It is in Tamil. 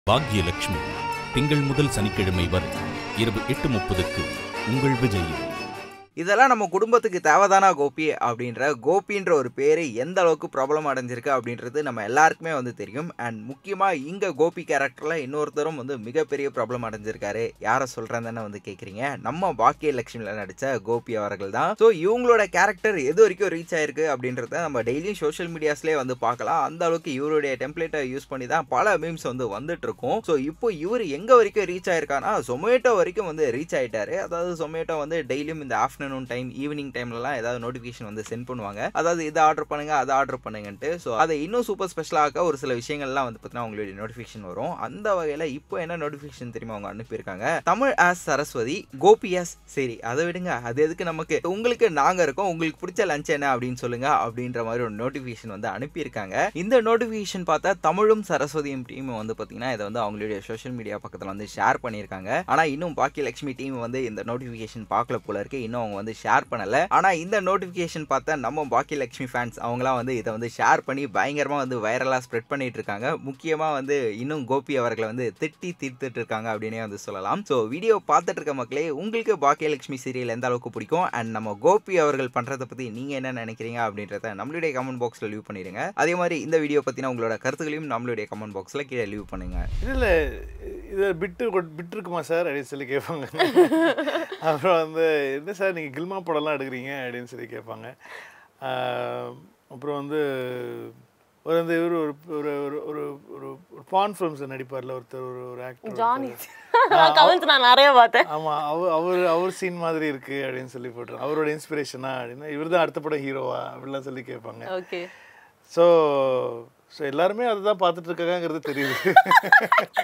பாக்யலட்சுமி திங்கள் முதல் சனிக்கிழமை வரை இரவு எட்டு முப்பதுக்கு உங்கள் விஜயில் இதெல்லாம் நம்ம குடும்பத்துக்கு தேவைதானா கோபி அப்படின்ற கோபின்ற ஒரு பேர் எந்த அளவுக்கு ப்ராப்ளம் அடைஞ்சிருக்கு அப்படின்றது நம்ம எல்லாருக்குமே வந்து தெரியும் அண்ட் முக்கியமாக இங்கே கோபி கேரக்டரில் இன்னொருத்தரும் வந்து மிகப்பெரிய ப்ராப்ளம் அடைஞ்சிருக்காரு யாரை சொல்கிறேன் தானே வந்து கேட்குறீங்க நம்ம பாக்கிய லட்சுமியில் நடித்த கோபி அவர்கள் தான் ஸோ இவங்களோட கேரக்டர் எது வரைக்கும் ரீச் ஆயிருக்கு அப்படின்றத நம்ம டெய்லியும் சோஷியல் மீடியாஸ்லேயே வந்து பார்க்கலாம் அந்த அளவுக்கு இவருடைய டெம்ப்ளேட்டை யூஸ் பண்ணி தான் பல மீம்ஸ் வந்து வந்துட்டு இருக்கும் ஸோ இப்போ இவர் எங்கே வரைக்கும் ரீச் ஆயிருக்கானா சொமேட்டோ வரைக்கும் வந்து ரீச் ஆயிட்டாரு அதாவது சொமேட்டோ வந்து டெய்லியும் இந்த ஆஃப்டர்நூன் டைம் ஈவினிங் டைம்லலாம் ஏதாவது நோட்டிஃபிகேஷன் வந்து சென்ட் பண்ணுவாங்க அதாவது இதை ஆர்டர் பண்ணுங்க அதை ஆர்டர் பண்ணுங்கன்ட்டு ஸோ அதை இன்னும் சூப்பர் ஸ்பெஷலாக ஒரு சில விஷயங்கள்லாம் வந்து பார்த்தீங்கன்னா உங்களுடைய நோட்டிஃபிகேஷன் வரும் அந்த வகையில் இப்போ என்ன நோட்டிஃபிகேஷன் தெரியுமா அவங்க அனுப்பியிருக்காங்க தமிழ் ஆஸ் சரஸ்வதி கோபி ஆஸ் சரி அதை விடுங்க அது எதுக்கு நமக்கு உங்களுக்கு நாங்கள் இருக்கோம் உங்களுக்கு பிடிச்ச லஞ்ச் என்ன அப்படின்னு சொல்லுங்க அப்படின்ற மாதிரி ஒரு நோட்டிஃபிகேஷன் வந்து அனுப்பியிருக்காங்க இந்த நோட்டிஃபிகேஷன் பார்த்தா தமிழும் சரஸ்வதியும் டீம் வந்து பார்த்தீங்கன்னா இதை வந்து அவங்களுடைய சோஷியல் மீடியா பக்கத்தில் வந்து ஷேர் பண்ணியிருக்காங்க ஆனால் இன்னும் பாக்கியலட்சுமி டீம் வந்து இந்த நோட்டிஃபிகேஷன் பார்க்கல போல இருக்கு இன்னும் அவங்க வந்து ஷேர் பண்ணல ஆனால் இந்த நோட்டிஃபிகேஷன் பார்த்தா நம்ம பாக்கியலட்சுமி ஃபேன்ஸ் அவங்களாம் வந்து இதை வந்து ஷேர் பண்ணி பயங்கரமாக வந்து வைரலாக ஸ்ப்ரெட் பண்ணிட்டு இருக்காங்க முக்கியமாக வந்து இன்னும் கோபி அவர்களை வந்து திட்டி தீர்த்துட்டு இருக்காங்க அப்படின்னே வந்து சொல்லலாம் ஸோ வீடியோ பார்த்துட்டு இருக்க மக்களே உங்களுக்கு பாக்கியலட்சுமி சீரியல் எந்த அளவுக்கு பிடிக்கும் அண்ட் நம்ம கோபி அவர்கள் பண்ணுறதை பற்றி நீங்கள் என்ன நினைக்கிறீங்க அப்படின்றத நம்மளுடைய கமெண்ட் பாக்ஸில் லீவ் பண்ணிடுங்க அதே மாதிரி இந்த வீடியோ பற்றின உங்களோட கருத்துக்களையும் நம்மளுடைய கமெண்ட் பாக்ஸில் கீழே லீவ் பண்ணுங்க இல்லை இது பிட்டு கொட்- பிட் இருக்குமா சார் அப்படின்னு சொல்லி கேட்பாங்க அப்புறம் வந்து என்ன சார் நீங்கள் கில்மா படம்லாம் எடுக்கிறீங்க அப்படின்னு சொல்லி கேட்பாங்க ஆஹ் அப்புறம் வந்து ஒரு வந்து இவர் ஒரு ஒரு ஒரு ஒரு ஒரு ஒரு பான் ஃபிலிம்ஸ் நடிப்பார்ல ஒருத்தர் ஒரு ஒரு ஆக்டர் ஜானி கமெண்ட்ஸ் நான் நிறைய பார்த்தேன் ஆமாம் அவர் அவர் அவர் சீன் மாதிரி இருக்கு அப்படின்னு சொல்லி போட்டுருவோம் அவரோட இன்ஸ்பிரேஷனா அப்படின்னா இவர் தான் அடுத்த படம் ஹீரோவா அப்படிலாம் சொல்லி கேட்பாங்க ஓகே ஸோ ஸோ எல்லாருமே அதை தான் பார்த்துட்டு இருக்காங்கிறது தெரியுது